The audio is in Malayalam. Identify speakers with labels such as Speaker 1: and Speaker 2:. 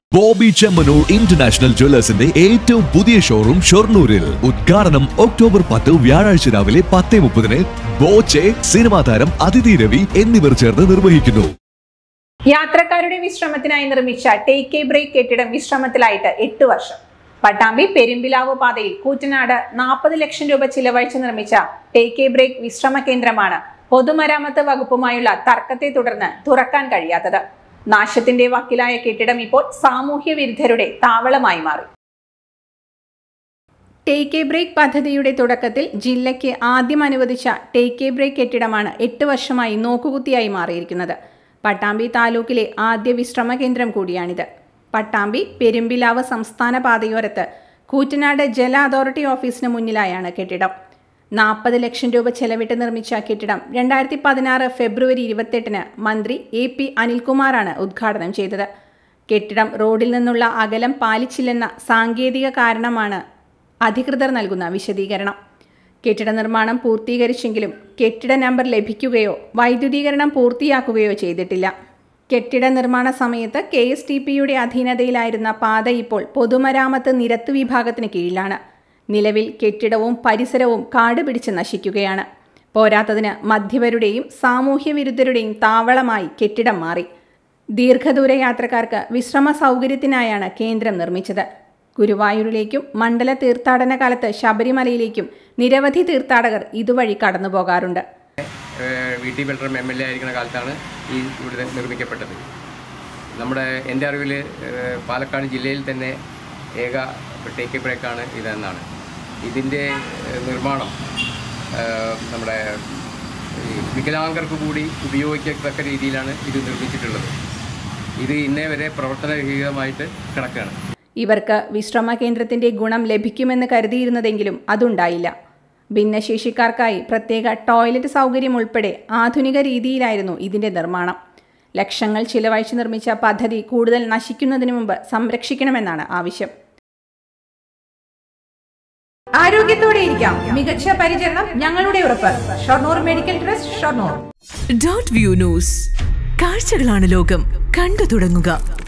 Speaker 1: ബോബി ചെമ്മനൂർ ഇന്റർനാഷണൽ ജ്വല്ലേഴ്സിന്റെ ഏറ്റവും പുതിയ ഷോറൂം ഷൊർണൂരിൽ ഉദ്ഘാടനം ഒക്ടോബർ പത്ത് വ്യാഴാഴ്ച രാവിലെ പത്തേ മുപ്പതിന് ബോച്ചെ സിനിമാ താരം അതിഥി രവി എന്നിവർ ചേർന്ന് നിർവഹിക്കുന്നു
Speaker 2: യാത്രക്കാരുടെ വിശ്രമത്തിനായി നിർമ്മിച്ച ടേക്ക് എ ബ്രേക്ക് കെട്ടിടം വിശ്രമത്തിലായിട്ട് എട്ട് വർഷം പട്ടാമ്പി പെരുമ്പിലാവ് പാതയിൽ കൂറ്റനാട് നാൽപ്പത് ലക്ഷം രൂപ ചിലവഴിച്ച് നിർമ്മിച്ച ടേക്ക് എ ബ്രേക്ക് വിശ്രമ കേന്ദ്രമാണ് പൊതുമരാമത്ത് വകുപ്പുമായുള്ള തർക്കത്തെ തുടർന്ന് തുറക്കാൻ കഴിയാത്തത് നാശത്തിന്റെ വക്കിലായ കെട്ടിടം ഇപ്പോൾ സാമൂഹ്യ വിരുദ്ധരുടെ താവളമായി മാറി ടേക്ക് എ ബ്രേക്ക് പദ്ധതിയുടെ തുടക്കത്തിൽ ജില്ലയ്ക്ക് ആദ്യം അനുവദിച്ച ടേക്ക് എ ബ്രേക്ക് കെട്ടിടമാണ് എട്ട് വർഷമായി നോക്കുകുത്തിയായി മാറിയിരിക്കുന്നത് പട്ടാമ്പി താലൂക്കിലെ ആദ്യ വിശ്രമ കേന്ദ്രം കൂടിയാണിത് പട്ടാമ്പി പെരുമ്പിലാവ് സംസ്ഥാന പാതയോരത്ത് കൂറ്റനാട് ജല അതോറിറ്റി ഓഫീസിന് മുന്നിലായാണ് കെട്ടിടം നാൽപ്പത് ലക്ഷം രൂപ ചെലവിട്ട് നിർമ്മിച്ച കെട്ടിടം രണ്ടായിരത്തി പതിനാറ് ഫെബ്രുവരി ഇരുപത്തെട്ടിന് മന്ത്രി എ പി അനിൽകുമാറാണ് ഉദ്ഘാടനം ചെയ്തത് കെട്ടിടം റോഡിൽ നിന്നുള്ള അകലം പാലിച്ചില്ലെന്ന സാങ്കേതിക കാരണമാണ് അധികൃതർ നൽകുന്ന വിശദീകരണം കെട്ടിട നിർമ്മാണം പൂർത്തീകരിച്ചെങ്കിലും കെട്ടിട നമ്പർ ലഭിക്കുകയോ വൈദ്യുതീകരണം പൂർത്തിയാക്കുകയോ ചെയ്തിട്ടില്ല കെട്ടിട നിർമ്മാണ സമയത്ത് കെ എസ് ടി പിയുടെ അധീനതയിലായിരുന്ന പാത ഇപ്പോൾ പൊതുമരാമത്ത് നിരത്ത് വിഭാഗത്തിന് കീഴിലാണ് നിലവിൽ കെട്ടിടവും പരിസരവും കാട് പിടിച്ച് നശിക്കുകയാണ് പോരാത്തതിന് മധ്യവരുടെയും സാമൂഹ്യ വിരുദ്ധരുടെയും താവളമായി കെട്ടിടം മാറി ദീർഘദൂര യാത്രക്കാർക്ക് വിശ്രമ സൗകര്യത്തിനായാണ് കേന്ദ്രം നിർമ്മിച്ചത് ഗുരുവായൂരിലേക്കും മണ്ഡല തീർത്ഥാടന കാലത്ത് ശബരിമലയിലേക്കും നിരവധി തീർത്ഥാടകർ ഇതുവഴി കടന്നു പോകാറുണ്ട്
Speaker 3: ഏഹ് V T Balram M L A ആയിരിക്കുന്ന കാലത്താണ് ഈ ഇവിടെ നിർമ്മിക്കപ്പെട്ടത് നമ്മുടെ എൻ്റെ അറിവിൽ ഏഹ് പാലക്കാട് ജില്ലയിൽ തന്നെ ഏക ടേക്ക് എ ബ്രേക്കാണ് ഇതെന്നാണ് ഇതിൻ്റെ ഏഹ് നിർമ്മാണം ഏഹ് നമ്മുടെ ഈ വികലാംഗർക്ക് കൂടി ഉപയോഗിക്കത്തക്ക രീതിയിലാണ് ഇത് നിർമ്മിച്ചിട്ടുള്ളത് ഇത് ഇന്നേ വരെ പ്രവർത്തനരഹിതമായിട്ട് കിടക്കുകയാണ്
Speaker 2: ഇവർക്ക് വിശ്രമ കേന്ദ്രത്തിന്റെ ഗുണം ലഭിക്കുമെന്ന് കരുതിയിരുന്നതെങ്കിലും അതുണ്ടായില്ല ഭിന്നശേഷിക്കാർക്കായി പ്രത്യേക ടോയ്ലറ്റ് സൗകര്യം ഉൾപ്പെടെ ആധുനിക രീതിയിലായിരുന്നു ഇതിന്റെ നിർമ്മാണം ലക്ഷങ്ങൾ ചിലവഴിച്ച് നിർമ്മിച്ച പദ്ധതി കൂടുതൽ നശിക്കുന്നതിന് മുമ്പ് സംരക്ഷിക്കണമെന്നാണ് ആവശ്യം ആരോഗ്യത്തോടെ ഇരിക്കാം മികച്ച പരിചരണം ഞങ്ങളുടെ ഉറപ്പ് Shoranur medical trust Shoranur
Speaker 4: dot view news കാഴ്ചകളാണ് ലോകം കണ്ടു തുടങ്ങുക